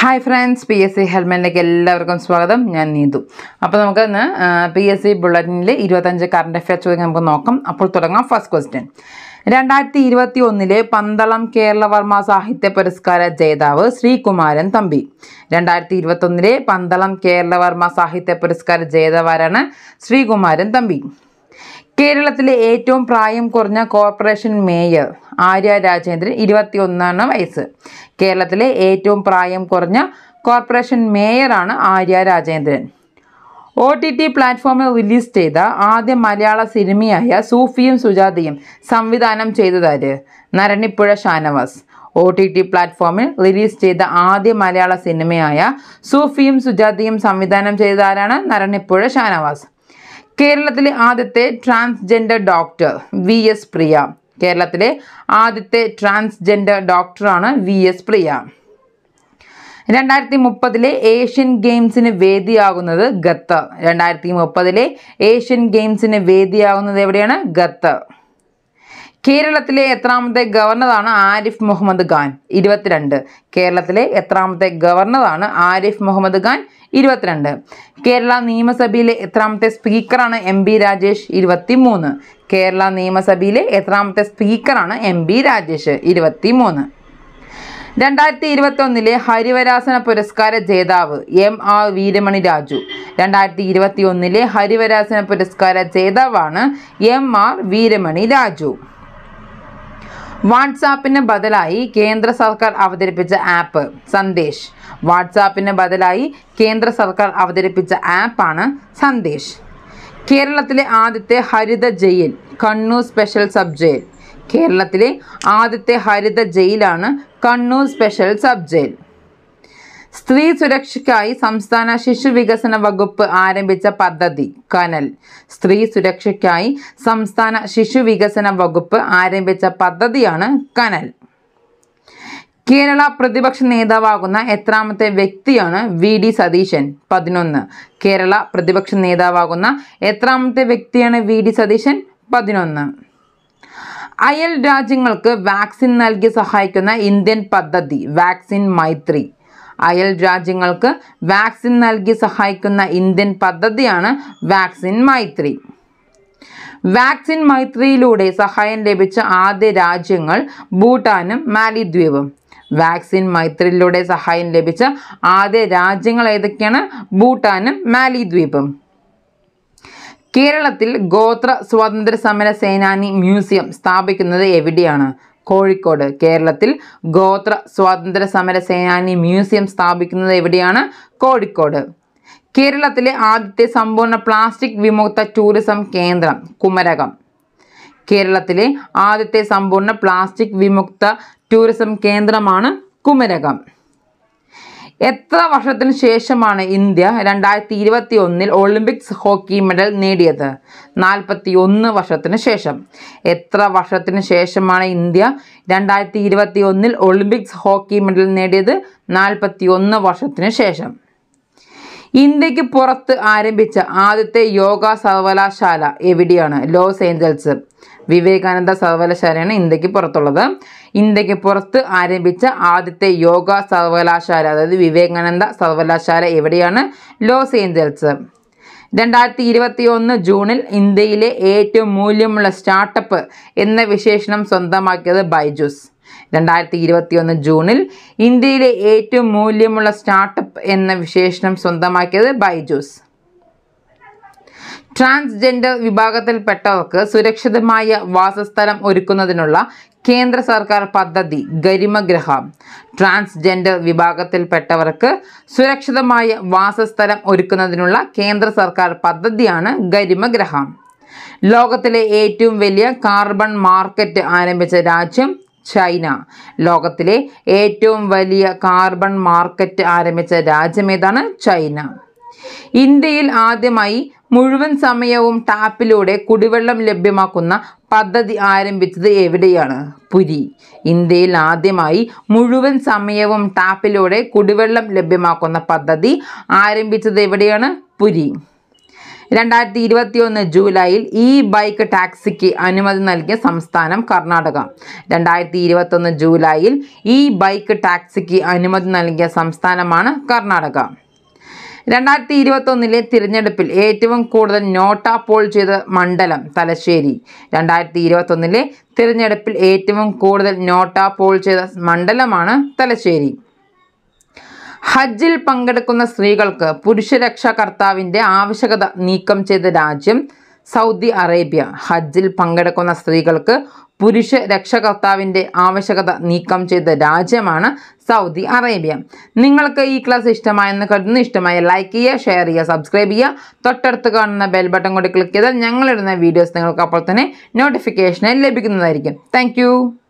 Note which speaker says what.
Speaker 1: hi friends P S C ഹെൽമെറ്റിലേക്ക് എല്ലാവർക്കും സ്വാഗതം ഞാൻ നീതു അപ്പോൾ നമുക്ക് ഇന്ന് പി എസ് സി ബുള്ളറ്റിനിൽ ഇരുപത്തഞ്ച് കറണ്ട് അഫയർ ചോദ്യം നമുക്ക് നോക്കാം അപ്പോൾ തുടങ്ങാം ഫസ്റ്റ് ക്വസ്റ്റ്യൻ രണ്ടായിരത്തി ഇരുപത്തി ഒന്നിലെ പന്തളം കേരളവർമ്മ സാഹിത്യ പുരസ്കാര ജേതാവ് ശ്രീകുമാരൻ തമ്പി രണ്ടായിരത്തി ഇരുപത്തൊന്നിലെ പന്തളം കേരളവർമ്മ സാഹിത്യ പുരസ്കാര ജേതാവാരാണ് ശ്രീകുമാരൻ തമ്പി കേരളത്തിലെ ഏറ്റവും പ്രായം കുറഞ്ഞ കോർപ്പറേഷൻ മേയർ ആര്യ രാജേന്ദ്രൻ ഇരുപത്തി ഒന്നാണ് വയസ്സ് കേരളത്തിലെ ഏറ്റവും പ്രായം കുറഞ്ഞ കോർപ്പറേഷൻ മേയറാണ് Arya Rajendran O T T പ്ലാറ്റ്ഫോമിൽ റിലീസ് ചെയ്ത ആദ്യ മലയാള സിനിമയായ സൂഫിയും സുജാതയും സംവിധാനം ചെയ്തതാര് Naranipuzha Shanavas O T T പ്ലാറ്റ്ഫോമിൽ റിലീസ് ചെയ്ത ആദ്യ മലയാള സിനിമയായ സൂഫിയും സുജാതയും സംവിധാനം ചെയ്തതാരാണ് നരണിപ്പുഴ ഷാനവാസ് കേരളത്തിലെ ആദ്യത്തെ transgender doctor V S Priya കേരളത്തിലെ ആദ്യത്തെ ട്രാൻസ്ജെൻഡർ ഡോക്ടറാണ് വി എസ് പ്രിയ രണ്ടായിരത്തി മുപ്പതിലെ ഏഷ്യൻ ഗെയിംസിന് വേദിയാകുന്നത് ഖത്തർ രണ്ടായിരത്തി മുപ്പതിലെ ഏഷ്യൻ ഗെയിംസിന് വേദിയാകുന്നത് എവിടെയാണ് ഖത്തർ കേരളത്തിലെ എത്രാമത്തെ ഗവർണറാണ് ആരിഫ് മുഹമ്മദ് ഖാൻ ഇരുപത്തിരണ്ട് കേരളത്തിലെ എത്രാമത്തെ ഗവർണറാണ് ആരിഫ് മുഹമ്മദ് ഖാൻ ഇരുപത്തിരണ്ട് കേരള നിയമസഭയിലെ എത്രാമത്തെ സ്പീക്കറാണ് എം ബി രാജേഷ് ഇരുപത്തി മൂന്ന് കേരള നിയമസഭയിലെ എത്രാമത്തെ സ്പീക്കറാണ് എം ബി രാജേഷ് ഇരുപത്തി മൂന്ന് രണ്ടായിരത്തി ഇരുപത്തി ഒന്നിലെ ഹരിവരാസന പുരസ്കാര ജേതാവ് എം ആർ വീരമണി രാജു രണ്ടായിരത്തി ഇരുപത്തി ഒന്നിലെ ഹരിവരാസന പുരസ്കാര ജേതാവാണ് എം ആർ വീരമണി രാജു വാട്സാപ്പിന് ബദലായി കേന്ദ്ര സർക്കാർ അവതരിപ്പിച്ച ആപ്പ് സന്ദേശ് വാട്സാപ്പിന് ബദലായി കേന്ദ്ര സർക്കാർ അവതരിപ്പിച്ച ആപ്പാണ് സന്ദേശ് കേരളത്തിലെ ആദ്യത്തെ ഹരിത jail Kannur special sub jail കേരളത്തിലെ ആദ്യത്തെ ഹരിത ജയിലാണ് കണ്ണൂർ സ്പെഷ്യൽ സബ് ജയിൽ സ്ത്രീ സുരക്ഷയ്ക്കായി സംസ്ഥാന ശിശു വികസന വകുപ്പ് ആരംഭിച്ച പദ്ധതി കനൽ സ്ത്രീ സുരക്ഷയ്ക്കായി സംസ്ഥാന ശിശു വികസന വകുപ്പ് ആരംഭിച്ച പദ്ധതിയാണ് കനൽ കേരള പ്രതിപക്ഷ നേതാവാകുന്ന എത്രാമത്തെ വ്യക്തിയാണ് വി ഡി സതീശൻ പതിനൊന്ന് കേരള പ്രതിപക്ഷ നേതാവാകുന്ന എത്രാമത്തെ വ്യക്തിയാണ് വി ഡി സതീശൻ പതിനൊന്ന് അയൽ രാജ്യങ്ങൾക്ക് വാക്സിൻ നൽകി സഹായിക്കുന്ന ഇന്ത്യൻ പദ്ധതി വാക്സിൻ മൈത്രി അയൽ രാജ്യങ്ങൾക്ക് വാക്സിൻ നൽകി സഹായിക്കുന്ന ഇന്ത്യൻ പദ്ധതിയാണ് വാക്സിൻ മൈത്രി വാക്സിൻ മൈത്രിയിലൂടെ സഹായം ലഭിച്ച ആദ്യ രാജ്യങ്ങൾ ഭൂട്ടാനും മാലിദ്വീപും വാക്സിൻ മൈത്രിയിലൂടെ സഹായം ലഭിച്ച ആദ്യ രാജ്യങ്ങൾ ഏതൊക്കെയാണ് ഭൂട്ടാനും മാലിദ്വീപും കേരളത്തിൽ ഗോത്ര സ്വാതന്ത്ര്യ സമര സേനാനി മ്യൂസിയം സ്ഥാപിക്കുന്നത് എവിടെയാണ് കോഴിക്കോട് കേരളത്തിൽ ഗോത്ര സ്വാതന്ത്ര്യ സമര സേനാനി മ്യൂസിയം സ്ഥാപിക്കുന്നത് എവിടെയാണ് കോഴിക്കോട് കേരളത്തിലെ ആദ്യത്തെ സമ്പൂർണ്ണ പ്ലാസ്റ്റിക് വിമുക്ത ടൂറിസം കേന്ദ്രം കുമരകം കേരളത്തിലെ ആദ്യത്തെ സമ്പൂർണ്ണ പ്ലാസ്റ്റിക് വിമുക്ത ടൂറിസം കേന്ദ്രമാണ് കുമരകം എത്ര വർഷത്തിന് ശേഷമാണ് ഇന്ത്യ രണ്ടായിരത്തി ഇരുപത്തി ഒന്നിൽ ഒളിമ്പിക്സ് ഹോക്കി മെഡൽ നേടിയത് നാൽപ്പത്തി ഒന്ന് വർഷത്തിന് ശേഷം എത്ര വർഷത്തിന് ശേഷമാണ് ഇന്ത്യ രണ്ടായിരത്തി ഇരുപത്തി ഒന്നിൽ ഒളിമ്പിക്സ് ഹോക്കി മെഡൽ നേടിയത് നാൽപ്പത്തി ഒന്ന് വർഷത്തിന് ശേഷം ഇന്ത്യക്ക് പുറത്ത് ആരംഭിച്ച ആദ്യത്തെ യോഗ സർവകലാശാല എവിടെയാണ് ലോസ് ഏഞ്ചൽസ് വിവേകാനന്ദ സർവകലാശാലയാണ് ഇന്ത്യക്ക് പുറത്തുള്ളത് ഇന്ത്യക്ക് പുറത്ത് ആരംഭിച്ച ആദ്യത്തെ യോഗ സർവകലാശാല അതായത് വിവേകാനന്ദ സർവകലാശാല എവിടെയാണ് ലോസ് ഏഞ്ചൽസ് രണ്ടായിരത്തി ഇരുപത്തി ഒന്ന് ജൂണിൽ ഇന്ത്യയിലെ ഏറ്റവും മൂല്യമുള്ള സ്റ്റാർട്ടപ്പ് എന്ന വിശേഷണം സ്വന്തമാക്കിയത് ബൈജൂസ് രണ്ടായിരത്തി ഇരുപത്തി ഒന്ന് ജൂണിൽ ഇന്ത്യയിലെ ഏറ്റവും മൂല്യമുള്ള സ്റ്റാർട്ടപ്പ് എന്ന വിശേഷണം സ്വന്തമാക്കിയത് ബൈജൂസ് ട്രാൻസ്ജെൻഡർ വിഭാഗത്തിൽപ്പെട്ടവർക്ക് സുരക്ഷിതമായ വാസസ്ഥലം ഒരുക്കുന്നതിനുള്ള കേന്ദ്ര സർക്കാർ പദ്ധതി ഗരിമഗ്രഹം ട്രാൻസ്ജെൻഡർ വിഭാഗത്തിൽപ്പെട്ടവർക്ക് സുരക്ഷിതമായ വാസസ്ഥലം ഒരുക്കുന്നതിനുള്ള കേന്ദ്ര സർക്കാർ പദ്ധതിയാണ് ഗരിമഗ്രഹം ലോകത്തിലെ ഏറ്റവും വലിയ കാർബൺ മാർക്കറ്റ് ആരംഭിച്ച രാജ്യം ചൈന ലോകത്തിലെ ഏറ്റവും വലിയ കാർബൺ മാർക്കറ്റ് ആരംഭിച്ച രാജ്യം ഏതാണ് ചൈന ഇന്ത്യയിൽ ആദ്യമായി മുഴുവൻ സമയവും ടാപ്പിലൂടെ കുടിവെള്ളം ലഭ്യമാക്കുന്ന പദ്ധതി ആരംഭിച്ചത് എവിടെയാണ് പുരി ഇന്ത്യയിൽ ആദ്യമായി മുഴുവൻ സമയവും ടാപ്പിലൂടെ കുടിവെള്ളം ലഭ്യമാക്കുന്ന പദ്ധതി ആരംഭിച്ചത് എവിടെയാണ് പുരി രണ്ടായിരത്തി ഇരുപത്തി ഒന്ന് ജൂലൈയിൽ ഈ ബൈക്ക് ടാക്സിക്ക് അനുമതി നൽകിയ സംസ്ഥാനം കർണാടക രണ്ടായിരത്തി ഇരുപത്തൊന്ന് ജൂലൈയിൽ ഈ ബൈക്ക് ടാക്സിക്ക് അനുമതി നൽകിയ സംസ്ഥാനമാണ് കർണാടക രണ്ടായിരത്തി ഇരുപത്തൊന്നിലെ തിരഞ്ഞെടുപ്പിൽ ഏറ്റവും കൂടുതൽ നോട്ട പോൾ ചെയ്ത മണ്ഡലം തലശ്ശേരി രണ്ടായിരത്തി ഇരുപത്തൊന്നിലെ തിരഞ്ഞെടുപ്പിൽ ഏറ്റവും കൂടുതൽ നോട്ട പോൾ ചെയ്ത മണ്ഡലമാണ് തലശ്ശേരി ഹജ്ജിൽ പങ്കെടുക്കുന്ന സ്ത്രീകൾക്ക് പുരുഷരക്ഷാകർത്താവിൻ്റെ ആവശ്യകത നീക്കം ചെയ്ത രാജ്യം സൗദി അറേബ്യ ഹജ്ജിൽ പങ്കെടുക്കുന്ന സ്ത്രീകൾക്ക് പുരുഷ രക്ഷകർത്താവിൻ്റെ ആവശ്യകത നീക്കം ചെയ്ത രാജ്യമാണ് സൗദി അറേബ്യ നിങ്ങൾക്ക് ഈ ക്ലാസ് ഇഷ്ടമായെന്ന് കരുതുന്നു ഇഷ്ടമായ ലൈക്ക് ചെയ്യുക ഷെയർ ചെയ്യുക സബ്സ്ക്രൈബ് ചെയ്യുക തൊട്ടടുത്ത് കാണുന്ന ബെൽ ബട്ടൺ കൂടി ക്ലിക്ക് ചെയ്താൽ ഞങ്ങളിടുന്ന വീഡിയോസ് നിങ്ങൾക്ക് അപ്പോൾ തന്നെ നോട്ടിഫിക്കേഷനായി ലഭിക്കുന്നതായിരിക്കും താങ്ക്